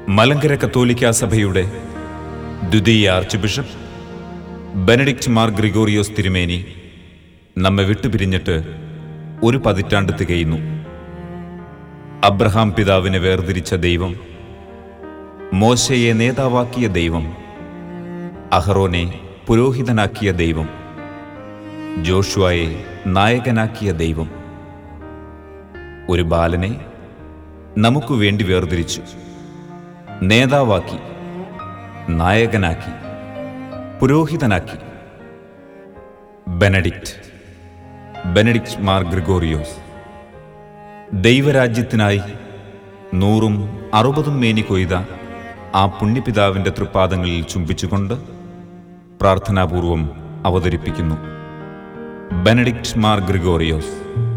മലങ്കര കത്തോലിക്ക സഭയുടെ ദ്വിതീയ archbishop Benedict Mar Gregorios തിരുമേനി നമ്മെ വിട്ടുപിരിഞ്ഞിട്ട് ഒരു പതിറ്റാണ്ട് തികയുന്നു അബ്രഹാം പിതാവിനെ വേർതിരിച്ച ദൈവം മോശയെ നേതാവാക്കിയ ദൈവം അഹറോനെ പുരോഹിതനാക്കിയ ദൈവം ജോഷുവയെ നായകനാക്കിയ ദൈവം ഒരു ബാലനെ നമുക്കു വേണ്ടി വേർതിരിച്ചു നേതാവാക്കി നായകനാക്കി പുരോഹിതനാക്കി ബെനഡിക്റ്റ് ബെനഡിക്റ്റ് മാർ ഗ്രിഗോറിയോസ് ദൈവരാജ്യത്തിനായി നൂറും അറുപതും മേനി കൊയ്ത ആ പുണ്യപിതാവിൻ്റെ തൃപ്പാദങ്ങളിൽ ചുംബിച്ചുകൊണ്ട് പ്രാർത്ഥനാപൂർവം അവതരിപ്പിക്കുന്നു ബെനഡിക്റ്റ് മാർ ഗ്രിഗോറിയോസ്